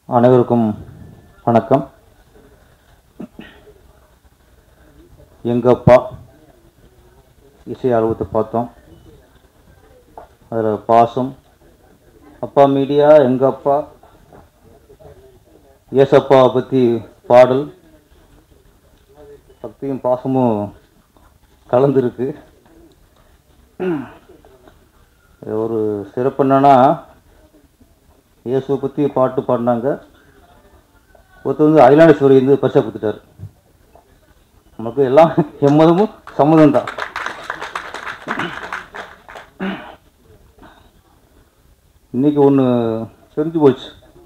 அனைவருக்கும் வணக்கம் எங்கள் அப்பா இசை அலுவலகத்தை பார்த்தோம் அதில் பாசம் அப்பா மீடியா எங்கள் அப்பா ஏசப்பாவை பற்றி பாடல் பக்தியும் பாசமும் கலந்துருக்கு இது ஒரு சிறப்பு என்னன்னா இயேசுவை பற்றி பாட்டு பாடினாங்க ஒருத்தர் வந்து அகிலாண்டேஸ்வரி வந்து பரிசா கொடுத்துட்டாரு நமக்கு எல்லாம் எம்மதமும் சம்மதம் தான் இன்னைக்கு ஒன்று தெரிஞ்சு போச்சு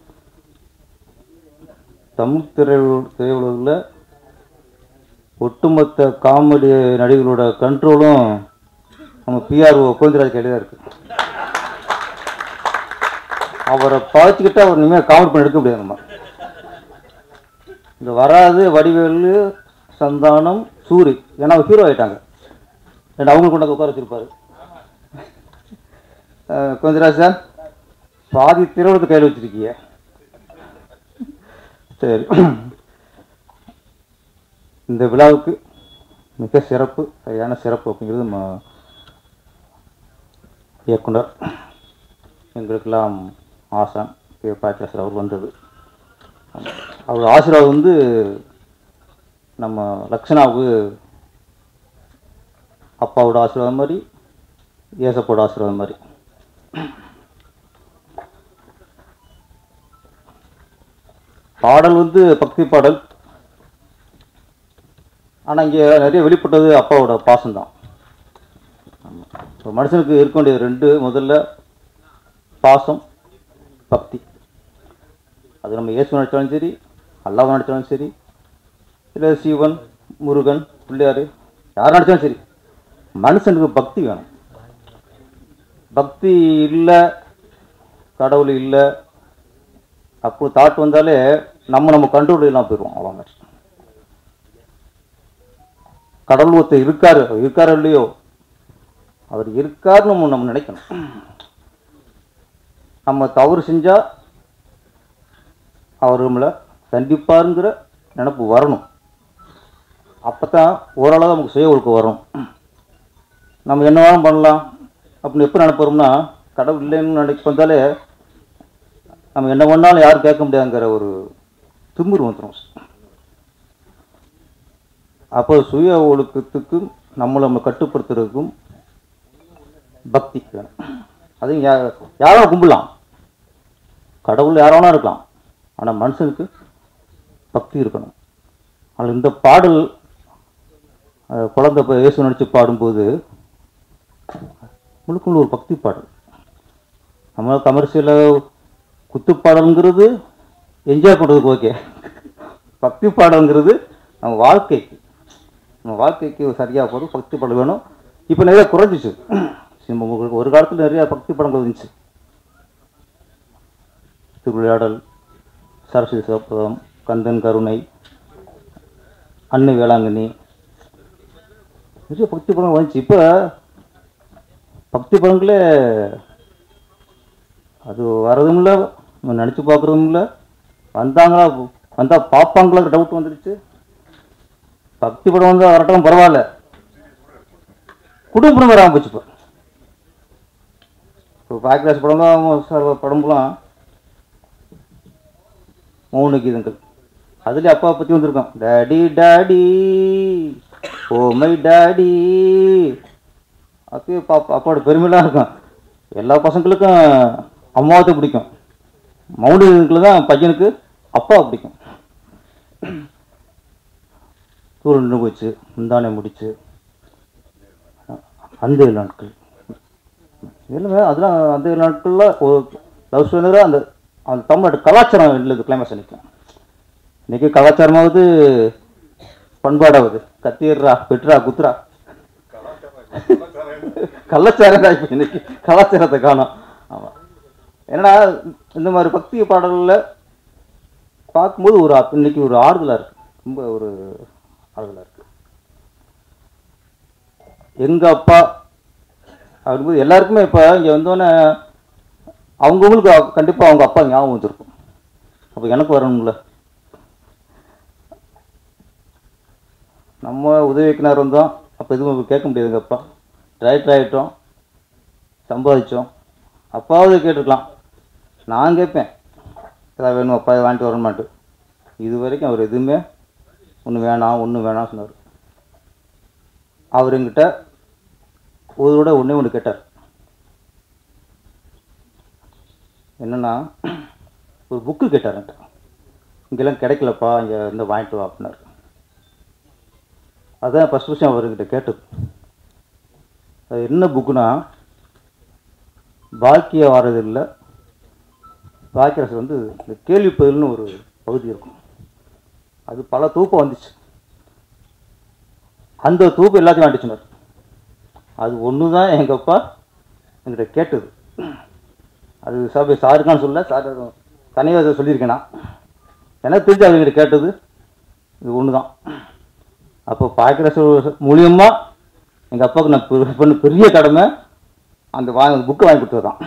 தமிழ் திரையுல திரையுலகில் ஒட்டுமொத்த காமெடி நடிகர்களோட கண்ட்ரோலும் நம்ம பிஆர்ஓ கோவிந்தராஜ் கையில் தான் இருக்கு அவரை பார்த்துக்கிட்டு அவர் இனிமேல் காமெடி பண்ணி எடுக்க முடியாது நம்ம இந்த வராது வடிவேலு சந்தானம் சூரி ஏன்னா அவர் ஹீரோ ஆயிட்டாங்க ரெண்டு அவங்களுக்கு கொண்டாந்து உட்கார வச்சிருப்பாரு அஹ் கோவிந்தராஜ் சார் பாதி திருவள்ளத்தை கையில் வச்சிருக்கீங்க சரி இந்த விழாவுக்கு மிக சிறப்பு சரியான சிறப்பு அப்படிங்கிறது நம்ம இயக்குனர் எங்களுக்கெல்லாம் ஆசான் கே பாக்கியாசர் அவர் வந்தது அவர் ஆசீர்வாதம் வந்து நம்ம லக்ஷனாவுக்கு அப்பாவோட ஆசீர்வாதம் மாதிரி ஏசப்போட ஆசீர்வாதம் மாதிரி பாடல் வந்து பக்தி பாடல் ஆனால் இங்கே நிறைய வெளிப்பட்டது அப்பாவோட பாசம்தான் ஒரு மனுஷனுக்கு இருக்க வேண்டியது ரெண்டு முதல்ல பாசம் பக்தி அது நம்ம இயேசு நினைச்சாலும் சரி அல்லாஹ் நினைச்சாலும் சரி இல்லை சிவன் முருகன் பிள்ளையார் யார் நினைச்சாலும் சரி மனுஷனுக்கு பக்தி வேணும் பக்தி இல்லை கடவுள் இல்லை அப்போ தாட் வந்தாலே நம்ம நம்ம கண்ட்ரோல் இல்லாமல் போயிடுவோம் அவங்க கடவுள் ஒருத்தர் இருக்காரு அவர் இருக்காரோ இல்லையோ அவர் இருக்காருன்னு நம்ம நம்ம நினைக்கணும் நம்ம தவறு செஞ்சா அவர் நம்மளை தண்டிப்பாருங்கிற நினப்பு வரணும் அப்போ தான் ஓரளவு நமக்கு சுய ஒழுக்கம் வரும் நம்ம என்ன வேணும் பண்ணலாம் அப்படின்னு எப்போ நினைப்பு வரும்னா கடவுள் இல்லைன்னு நினைக்க வந்தாலே நம்ம என்ன பண்ணாலும் யாரும் கேட்க முடியாதுங்கிற ஒரு திமிரு வந்துடும் அப்போ சுய ஒழுக்கத்துக்கும் நம்மளை நம்ம கட்டுப்படுத்துறதுக்கும் பக்தி வேணும் அது யா யாரும் கும்பிடலாம் கடவுள் யாரானா இருக்கலாம் ஆனால் மனுஷனுக்கு பக்தி இருக்கணும் ஆனால் இந்த பாடல் அஹ், குழந்தை இப்போ இயேசு நடித்து பாடும்போது முழுக்க முழு ஒரு பக்தி பாடல் நம்ம கமர்ஷியலில் குத்து பாடலுங்கிறது என்ஜாய் பண்ணுறதுக்கு ஓகே பக்தி பாடலுங்கிறது நம்ம வாழ்க்கைக்கு நம்ம வாழ்க்கைக்கு சரியாக போகிறது பக்தி பாடல் வேணும் இப்போ நிறைய குறைஞ்சிச்சு சினிமா உங்களுக்கு ஒரு காலத்தில் நிறைய பக்தி படங்கள் இருந்துச்சு திருவிளையாடல் சரஸ்வதி சிவப்பதம் கந்தன் கருணை அன்னை வேளாங்கண்ணி நிறைய பக்தி படங்கள் வந்துச்சு இப்போ பக்தி படங்களே அது வரதும் இல்லை நம்ம நினச்சி பார்க்குறதும் இல்லை வந்தாங்களா வந்தால் பார்ப்பாங்களா டவுட் வந்துடுச்சு பக்தி படம் வந்தால் வரட்டும் பரவாயில்ல குடும்பம் வராமல் போச்சு இப்போ இப்போ பாக்கிராஜ் படம் தான் சார் படம்லாம் மௌன கீதங்கள் அதுலேயே அப்பா பற்றி வந்திருக்கோம் daddy daddy oh my daddy அப்பயே பாப்பா அப்பாவோட பெருமைலாம் இருக்கும் எல்லா பசங்களுக்கும் அம்மாவத்தை பிடிக்கும் மௌனிகளுக்கு தான் பையனுக்கு அப்பா பிடிக்கும் தூரம் நின்று போச்சு முந்தானே முடிச்சு அந்த ஏழு நாட்கள் இல்லைங்க அதெல்லாம் அந்த ஏழு நாட்களில் ஒரு லவ் ஸ்டோரியில் அந்த அந்த தமிழோட கலாச்சாரம் இல்லை கிளைமேக்ஸ் நிற்கும் இன்னைக்கு கலாச்சாரமாவது பண்பாடாவது கத்திடுறா பெட்ரா குத்துறா கலாச்சாரம் தான் இப்போ இன்னைக்கு கலாச்சாரத்தை காணும் ஆமாம் என்னன்னா இந்த மாதிரி பக்தி பாடல்களில் பார்க்கும்போது ஒரு ஆ- இன்னைக்கு ஒரு ஆறுதலாக இருக்கு ரொம்ப ஒரு ஆறுதலாக இருக்கு எங்கள் அப்பா அப்படிங்கும்போது எல்லாருக்குமே இப்போ இங்கே வந்தோடனே அவங்கவுங்களுக்கு கண்டிப்பாக அவங்க அப்பா ஞாபகம் வந்திருக்கும் அப்போ எனக்கு வரணும்ல நம்ம உதவி இயக்குனர் இருந்தோம் அப்போ எதுவும் கேட்க முடியாதுங்க அப்பா டைரக்டர் ஆகிட்டோம் சம்பாதிச்சோம் அப்பாவது கேட்டிருக்கலாம் நான் கேட்பேன் ஏதாவது வேணும் அப்பா இதை வாங்கிட்டு வரணுமான்ட்டு இது வரைக்கும் அவர் எதுவுமே ஒன்று வேணாம் ஒன்று வேணாம் சொன்னார் அவர் என்கிட்ட ஒரு விட ஒன்றே ஒன்று கேட்டார் என்னென்னா ஒரு புக்கு கேட்டார் என்கிட்ட இங்கெல்லாம் கிடைக்கலப்பா இங்கே இருந்து வாங்கிட்டு வா அப்படின்னாரு அதான் ஃபஸ்ட் விஷயம் அவர்கிட்ட கேட்டது அது என்ன புக்குனா பாக்கிய வாரதில் பாக்கியரசு வந்து இந்த கேள்வி பதில்னு ஒரு பகுதி இருக்கும் அது பல தூக்கம் வந்துச்சு அந்த தூக்கம் எல்லாத்தையும் வாங்கிட்டு சொன்னார் அது ஒன்று தான் எங்கள் அப்பா என்கிட்ட கேட்டது அது சார் சாருக்கான்னு சொல்ல சார் தனியாக அதை சொல்லியிருக்கேன் நான் எனக்கு தெரிஞ்சு அவங்க என்கிட்ட கேட்டது இது ஒன்று தான் அப்போ பாக்கியரசு மூலியமாக எங்கள் அப்பாவுக்கு நான் பெ- பண்ண பெரிய கடமை அந்த வாங்க புக்கை வாங்கி கொடுத்தது தான்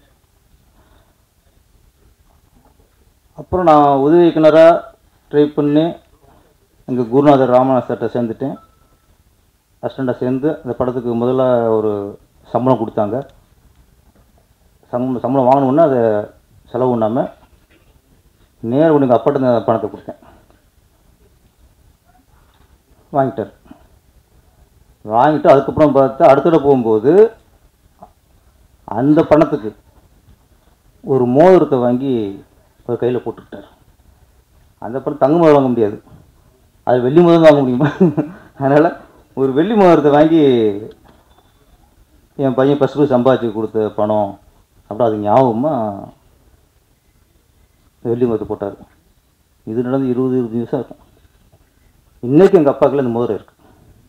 அப்புறம் நான் உதவி இயக்குனராக ட்ரை பண்ணி எங்கள் குருநாதர் ராமநாத் சார்ட்ட சேர்ந்துட்டேன் அசிஸ்டண்ட்டாக சேர்ந்து அந்த படத்துக்கு முதல்ல ஒரு சம்பளம் கொடுத்தாங்க சம்பளம் சம்பளம் வாங்கினோன்னே அதை செலவு பண்ணாமல் நேர் கொண்டு எங்கள் அப்பாட்ட இந்த பணத்தை கொடுத்தேன் வாங்கிட்டார் வாங்கிட்டு அதுக்கப்புறம் பார்த்தா அடுத்த தடவை போகும்போது அந்த பணத்துக்கு ஒரு மோதிரத்தை வாங்கி ஒரு கையில் போட்டுக்கிட்டார் அந்த பணம் தங்க மோதிரம் வாங்க முடியாது அது வெள்ளி மோதிரம் வாங்க முடியுமா அதனால் ஒரு வெள்ளி மோதிரத்தை வாங்கி என் பையன் ஃபஸ்ட் போய் சம்பாதிச்சு கொடுத்த பணம் அப்புறம் அது ஞாபகமாக வெள்ளி மோதிரத்தை போட்டார் இது நடந்து இருபது இருபது நிமிஷம் இருக்கும் இன்னைக்கு எங்கள் அப்பாக்குள்ள இந்த மோதிரம் இருக்கு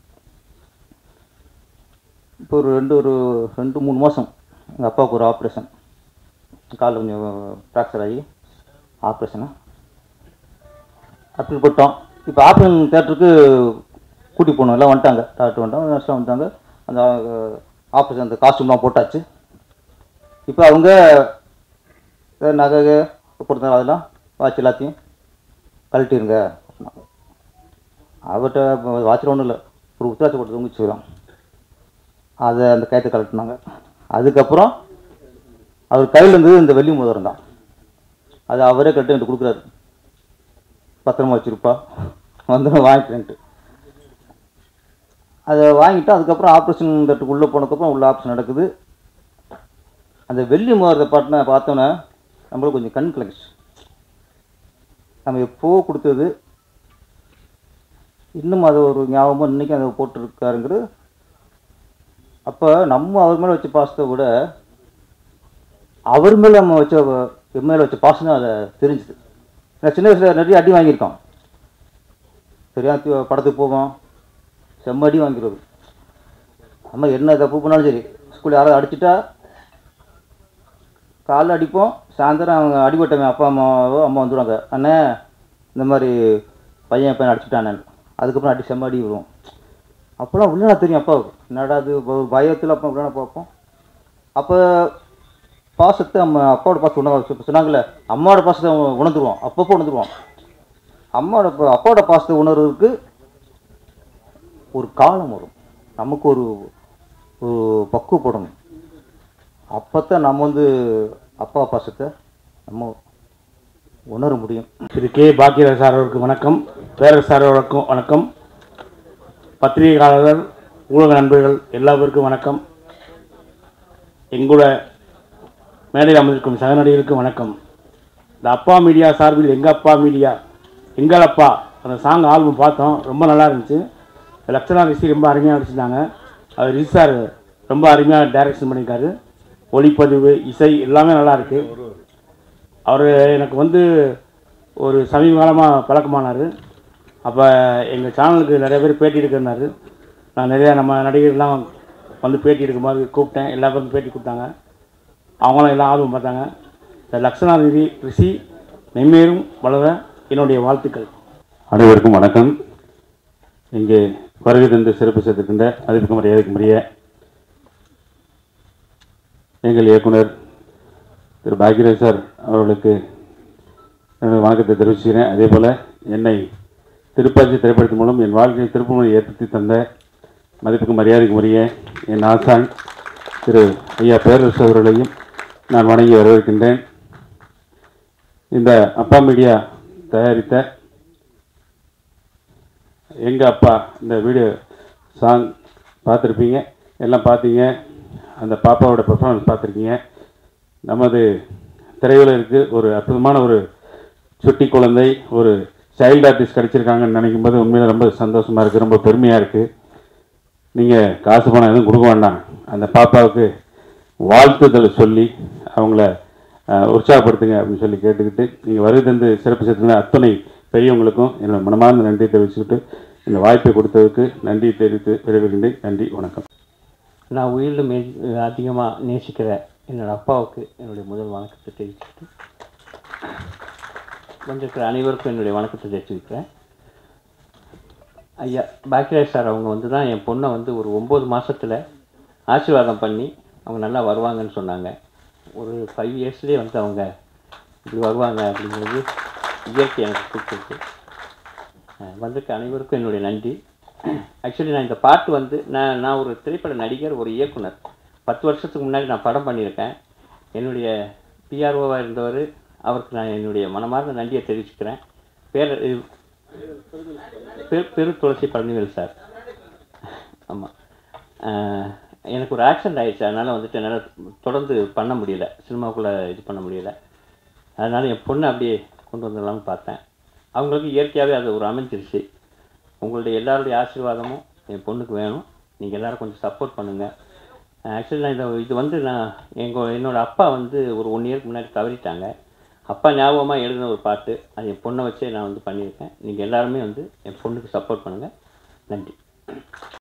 இப்போ ஒரு ரெண்டு ஒரு ரெண்டு மூணு மாதம் எங்கள் அப்பாவுக்கு ஒரு ஆப்ரேஷன் காலில் கொஞ்சம் ஃப்ராக்சர் ஆகி ஆப்ரேஷனு அப்படி போட்டோம் இப்போ ஆப்ரேஷன் தேட்டருக்கு கூட்டி போகணும் எல்லாம் வந்துட்டாங்க டாக்டர் வந்துட்டாங்க நர்ஸ்லாம் வந்துட்டாங்க அந்த ஆப்ரேஷன் அந்த காஸ்டியூம்லாம் போட்டாச்சு இப்போ அவங்க ஏதாவது நகை கொடுத்தாங்க அதெல்லாம் வாட்ச் எல்லாத்தையும் கழட்டிருங்க அவர்கிட்ட வாட்சில் ஒன்றும் இல்லை ஒரு உத்தராட்சி போட்டு தொங்கிச்சு வரும் அதை அந்த கயத்தை கழட்டினாங்க அதுக்கப்புறம் அவர் கையில் இருந்தது இந்த வெள்ளி மோதிரம் தான் அது அவரே கட்டு எனக்கு கொடுக்குறாரு பத்திரமா வச்சுருப்பா வந்து வாங்கிக்கிறேன்ட்டு அதை வாங்கிட்டு அதுக்கப்புறம் ஆப்ரேஷன் தட்டுக்கு உள்ளே போனதுக்கப்புறம் உள்ள ஆப்ரேஷன் நடக்குது அந்த வெள்ளி மோதிரத்தை பாட்டின பார்த்தோன்னே நம்மளுக்கு கொஞ்சம் கண் கலங்கிச்சு நம்ம எப்போ கொடுத்தது இன்னும் அது ஒரு ஞாபகமாக இன்றைக்கும் அதை போட்டிருக்காருங்கிறது அப்போ நம்ம அவர் மேலே வச்ச பாசத்தை விட அவர் மேலே நம்ம வச்ச என் மேலே வச்ச பாசம் தான் அதை தெரிஞ்சுது நான் சின்ன வயசில் நிறைய அடி வாங்கியிருக்கோம் சரியா தி- படத்துக்கு போவோம் செம்ம அடி வாங்கிடுவது நம்ம என்ன தப்பு பண்ணாலும் சரி ஸ்கூலில் யாராவது அடிச்சிட்டா காலைல அடிப்போம் சாயந்தரம் அவங்க அடிபட்டவன் அப்பா அம்மாவோ அம்மா வந்துடுவாங்க அண்ணே இந்த மாதிரி பையன் பையன் அடிச்சுட்டானே அதுக்கப்புறம் அடி செம்ம அடி விடுவோம் அப்போலாம் உள்ளே தெரியும் அப்பாவுக்கு என்னடா அது ஒரு பயத்தில் அப்போ உள்ளே பார்ப்போம் அப்போ பாசத்தை நம்ம அப்பாவோட பாசத்தை உணவு சொன்னாங்கல்ல அம்மாவோட பாசத்தை உணர்ந்துருவோம் அப்பப்போ உணர்ந்துருவோம் அம்மாவோட பா- அப்பாவோட பாசத்தை உணர்றதுக்கு ஒரு காலம் வரும் நமக்கு ஒரு ஒரு பக்குவப்படணும் அப்போ நம்ம வந்து அப்பா பாசத்தை நம்ம உணர முடியும் திரு கே பாக்கியராஜ் சார் அவருக்கு வணக்கம் பேரரசு சார் அவருக்கும் வணக்கம் பத்திரிகையாளர்கள் ஊடக நண்பர்கள் எல்லாருக்கும் வணக்கம் எங்கூட மேடையில் அமர்ந்திருக்கும் சக நடிகருக்கும் வணக்கம் இந்த அப்பா மீடியா சார்பில் எங்கள் அப்பா மீடியா எங்கள் அப்பா அந்த சாங் ஆல்பம் பார்த்தோம் ரொம்ப நல்லா இருந்துச்சு லட்சணா ரிஷி ரொம்ப அருமையாக நடிச்சிருந்தாங்க அது ரிஷி சார் ரொம்ப அருமையாக டைரக்ஷன் பண்ணியிருக்காரு ஒளிப்பதிவு இசை எல்லாமே நல்லா இருக்கு அவர் எனக்கு வந்து ஒரு சமீப காலமாக பழக்கமானார் அப்போ எங்கள் சேனலுக்கு நிறைய பேர் பேட்டி எடுக்கிறனாரு நான் நிறையா நம்ம நடிகர்லாம் வந்து பேட்டி எடுக்கும்போது கூப்பிட்டேன் எல்லா பேரும் பேட்டி கொடுத்தாங்க அவங்களும் எல்லாம் ஆர்வம் பார்த்தாங்க இந்த லக்ஷணா நிதி ரிஷி மென்மேலும் வளர என்னுடைய வாழ்த்துக்கள் அனைவருக்கும் வணக்கம் இங்கே வருகை தந்து சிறப்பு சேர்த்திருக்கின்ற மதிப்புக்கு மரியாதைக்குரிய எங்கள் இயக்குனர் திரு பாக்யராஜ் சார் அவர்களுக்கு எனது வணக்கத்தை தெரிவிச்சுக்கிறேன் அதே போல் என்னை திருப்பாச்சி திரைப்படத்தின் மூலம் என் வாழ்க்கையில் திருப்புமுறை ஏற்படுத்தி தந்த மதிப்புக்கு மரியாதைக்கு உரிய என் ஆசான் திரு ஐயா பேரரசு அவர்களையும் நான் வணங்கி வரவேற்கின்றேன் இந்த அப்பா மீடியா தயாரித்த எங்கள் அப்பா இந்த வீடியோ சாங் பார்த்துருப்பீங்க எல்லாம் பார்த்தீங்க அந்த பாப்பாவோட பெர்ஃபார்மன்ஸ் பார்த்துருக்கீங்க நமது திரையுலகிற்கு ஒரு அற்புதமான ஒரு சுட்டி குழந்தை ஒரு சைல்டு ஆர்டிஸ்ட் கிடச்சிருக்காங்கன்னு நினைக்கும் போது உண்மையில் ரொம்ப சந்தோஷமாக இருக்குது ரொம்ப பெருமையாக இருக்குது நீங்கள் காசு பணம் எதுவும் கொடுக்க வேண்டாம் அந்த பாப்பாவுக்கு வாழ்த்துதலை சொல்லி அவங்கள அஹ், உற்சாகப்படுத்துங்க அப்படின்னு சொல்லி கேட்டுக்கிட்டு நீங்கள் வருகை தந்து சிறப்பு சேர்த்துங்க அத்தனை பெரியவங்களுக்கும் என்னோட மனமார்ந்த நன்றியை தெரிவிச்சுக்கிட்டு இந்த வாய்ப்பை கொடுத்ததுக்கு நன்றி தெரிவித்து விரைவுகின்றேன் நன்றி வணக்கம் நான் உயிரில் மே அதிகமாக நேசிக்கிற என்னோட அப்பாவுக்கு என்னுடைய முதல் வணக்கத்தை தெரிவிச்சுட்டு வந்திருக்கிற அனைவருக்கும் என்னுடைய வணக்கத்தை தெரிவிச்சுக்கிறேன் ஐயா பாக்கியராஜ் சார் அவங்க வந்து தான் என் பொண்ணை வந்து ஒரு ஒம்பது மாசத்துல ஆசீர்வாதம் பண்ணி அவங்க நல்லா வருவாங்கன்னு சொன்னாங்க ஒரு ஃபைவ் இயர்ஸ்லேயே வந்து அவங்க இப்படி வருவாங்க அப்படிங்கிறது இயற்கை எனக்கு பிடிச்சிருக்கு அஹ் வந்திருக்க அனைவருக்கும் என்னுடைய நன்றி ஆக்சுவலி நான் இந்த பாட்டு வந்து நான் நான் ஒரு திரைப்பட நடிகர் ஒரு இயக்குனர் பத்து வருஷத்துக்கு முன்னாடி நான் படம் பண்ணியிருக்கேன் என்னுடைய பிஆர்ஓவாக இருந்தவர் அவருக்கு நான் என்னுடைய மனமார்ந்த நன்றியை தெரிவிச்சுக்கிறேன் பேர் இது- பெரு பெரு துளசி பழனிவேல் சார் ஆமாம் எனக்கு ஒரு ஆக்சிடென்ட் ஆயிடுச்சு அதனால் வந்துட்டு என்னால் தொடர்ந்து பண்ண முடியல சினிமாக்குள்ளே இது பண்ண முடியல அதனால் என் பொண்ணை அப்படியே கொண்டு வந்துடலாம்னு பார்த்தேன் அவங்களுக்கு இயற்கையாகவே அது ஒரு அமைஞ்சிருச்சு உங்களுடைய எல்லாருடைய ஆசீர்வாதமும் என் பொண்ணுக்கு வேணும் நீங்கள் எல்லாரும் கொஞ்சம் சப்போர்ட் பண்ணுங்கள் ஆக்சுவலி நான் இதை இது வந்து நான் எங்கள் என்னோட அப்பா வந்து ஒரு ஒன் இயருக்கு முன்னாடி தவறிட்டாங்க அப்பா ஞாபகமாக எழுதின ஒரு பாட்டு அது என் பொண்ணை வச்சே நான் வந்து பண்ணியிருக்கேன் நீங்கள் எல்லாருமே வந்து என் பொண்ணுக்கு சப்போர்ட் பண்ணுங்கள் நன்றி